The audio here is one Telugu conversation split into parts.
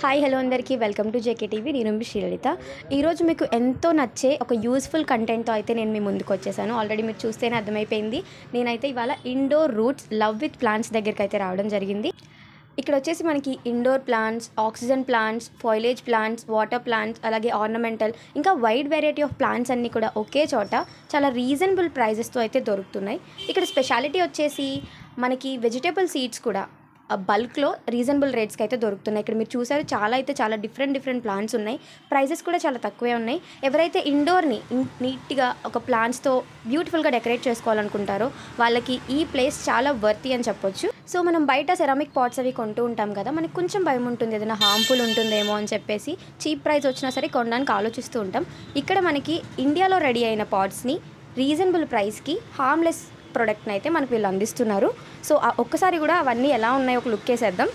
హాయ్ హలో అందరికీ వెల్కమ్ టు జేకే టీవీ నేను మీ శ్రీలలిత ఈరోజు మీకు ఎంతో నచ్చే ఒక యూస్ఫుల్ కంటెంట్తో అయితే నేను మీ ముందుకు వచ్చేసాను ఆల్రెడీ మీరు చూస్తేనే అర్థమైపోయింది నేనైతే ఇవాళ indoor roots love with plants దగ్గరికి అయితే రావడం జరిగింది ఇక్కడ వచ్చేసి మనకి indoor plants oxygen plants foliage plants water plants అలాగే ఆర్నమెంటల్ ఇంకా వైడ్ వెరైటీ ఆఫ్ ప్లాంట్స్ అన్నీ కూడా ఒకే చోట చాలా రీజనబుల్ ప్రైజెస్తో అయితే దొరుకుతున్నాయి ఇక్కడ స్పెషాలిటీ వచ్చేసి మనకి వెజిటేబుల్ సీడ్స్ కూడా బల్క్లో రీజనబుల్ రేట్స్కి అయితే దొరుకుతున్నాయి ఇక్కడ మీరు చూసారు చాలా అయితే చాలా డిఫరెంట్ డిఫరెంట్ ప్లాంట్స్ ఉన్నాయి ప్రైజెస్ కూడా చాలా తక్కువే ఉన్నాయి ఎవరైతే ఇండోర్ని నీట్గా ఒక ప్లాంట్స్తో బ్యూటిఫుల్గా డెకరేట్ చేసుకోవాలనుకుంటారో వాళ్ళకి ఈ ప్లేస్ చాలా వర్తి అని చెప్పొచ్చు సో మనం బయట సెరామిక్ పాట్స్ అవి కొంటూ ఉంటాం కదా మనకి కొంచెం భయం ఉంటుంది ఏదైనా హార్మ్ఫుల్ ఉంటుందేమో అని చెప్పేసి చీప్ ప్రైస్ వచ్చినా సరే కొనడానికి ఆలోచిస్తూ ఉంటాం ఇక్కడ మనకి ఇండియాలో రెడీ అయిన పాట్స్ని రీజనబుల్ ప్రైస్కి హార్మ్లెస్ ప్రోడక్ట్ని అయితే మనకు వీళ్ళు అందిస్తున్నారు సో ఆ ఒక్కసారి కూడా అవన్నీ ఎలా ఉన్నాయో ఒక లుక్ వేసేద్దాం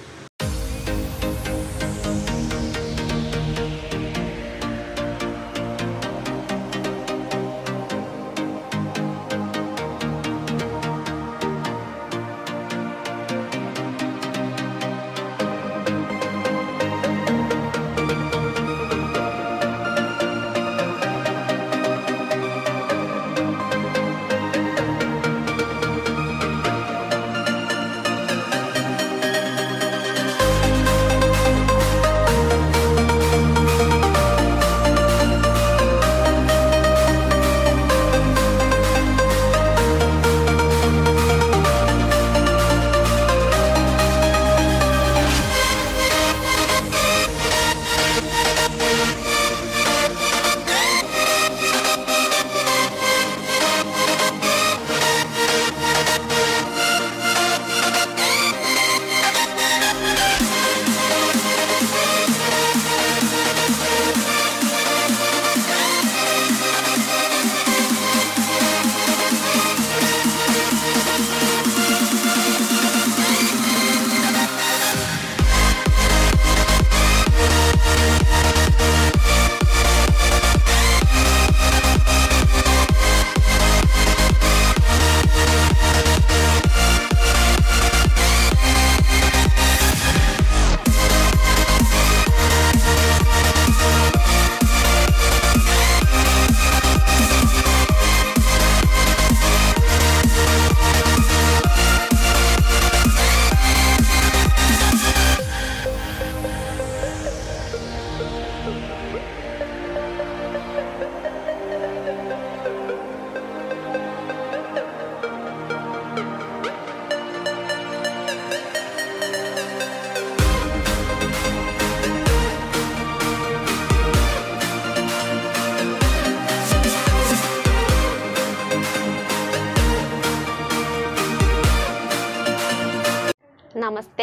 నమస్తే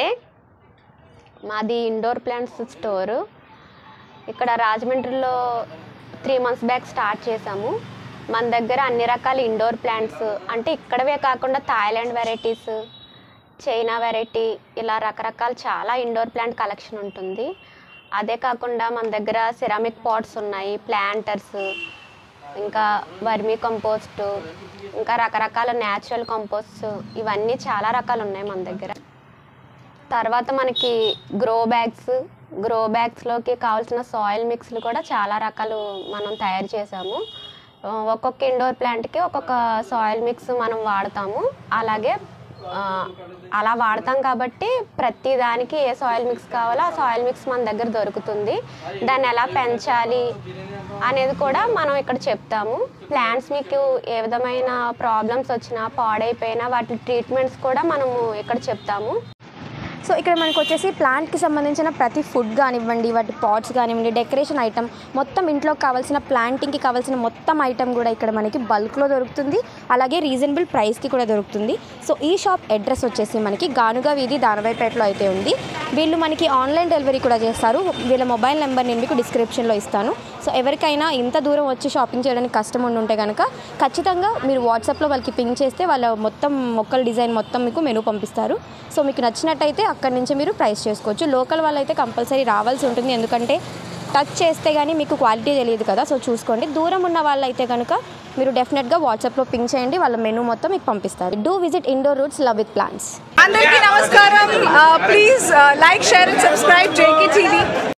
మాది ఇండోర్ ప్లాంట్స్ స్టోరు ఇక్కడ రాజమండ్రిలో త్రీ మంత్స్ బ్యాక్ స్టార్ట్ చేసాము మన దగ్గర అన్ని రకాల ఇండోర్ ప్లాంట్స్ అంటే ఇక్కడవే కాకుండా థాయిలాండ్ వెరైటీస్ చైనా వెరైటీ ఇలా రకరకాల చాలా ఇండోర్ ప్లాంట్ కలెక్షన్ ఉంటుంది అదే కాకుండా మన దగ్గర సిరామిక్ పాట్స్ ఉన్నాయి ప్లాంటర్స్ ఇంకా వర్మీ కంపోస్ట్ ఇంకా రకరకాల న్యాచురల్ కంపోస్ట్ ఇవన్నీ చాలా రకాలు ఉన్నాయి మన దగ్గర తర్వాత మనకి గ్రో బ్యాగ్స్ గ్రో బ్యాగ్స్లోకి కావాల్సిన సాయిల్ మిక్స్లు కూడా చాలా రకాలు మనం తయారు చేసాము ఆ, ఒక్కొక్క ఇండోర్ ప్లాంట్కి ఒక్కొక్క సాయిల్ మిక్స్ మనం వాడతాము అలాగే ఆ, అలా వాడతాం కాబట్టి ప్రతి దానికి ఏ సాయిల్ మిక్స్ కావాలో ఆ సాయిల్ మిక్స్ మన దగ్గర దొరుకుతుంది దాన్ని ఎలా పెంచాలి అనేది కూడా మనం ఇక్కడ చెప్తాము ప్లాంట్స్ మీకు ఏ విధమైన ప్రాబ్లమ్స్ వచ్చినా పాడైపోయినా వాటి ట్రీట్మెంట్స్ కూడా మనము ఇక్కడ చెప్తాము సో ఇక్కడ మనకు వచ్చేసి ప్లాంట్కి సంబంధించిన ప్రతి ఫుడ్ కానివ్వండి వాటి పాట్స్ కానివ్వండి డెకరేషన్ ఐటమ్ మొత్తం ఇంట్లో కావాల్సిన ప్లాంటింగ్కి కావాల్సిన మొత్తం ఐటమ్ కూడా ఇక్కడ మనకి బల్క్లో దొరుకుతుంది అలాగే రీజనబుల్ ప్రైస్కి కూడా దొరుకుతుంది సో ఈ షాప్ అడ్రస్ వచ్చేసి మనకి గానుగా వీధి దానవాయిపేటలో అయితే ఉంది వీళ్ళు మనకి ఆన్లైన్ డెలివరీ కూడా చేస్తారు వీళ్ళ మొబైల్ నెంబర్ నేను మీకు డిస్క్రిప్షన్లో ఇస్తాను సో ఎవరికైనా ఇంత దూరం వచ్చి షాపింగ్ చేయడానికి కష్టం ఉండి ఉంటే కనుక ఖచ్చితంగా మీరు వాట్సాప్లో వాళ్ళకి పింక్ చేస్తే వాళ్ళ మొత్తం మొక్కల డిజైన్ మొత్తం మీకు మెనూ పంపిస్తారు సో మీకు నచ్చినట్టయితే అక్కడి నుంచి మీరు ప్రైస్ చేసుకోవచ్చు లోకల్ వాళ్ళైతే కంపల్సరీ రావాల్సి ఉంటుంది ఎందుకంటే టచ్ చేస్తే కానీ మీకు క్వాలిటీ తెలియదు కదా సో చూసుకోండి దూరం ఉన్న వాళ్ళైతే కనుక మీరు డెఫినెట్గా వాట్సాప్లో పింక్ చేయండి వాళ్ళ మెనూ మొత్తం మీకు పంపిస్తారు do visit indoor roots love with plants అందరికీ నమస్కారం please like share and subscribe JK TV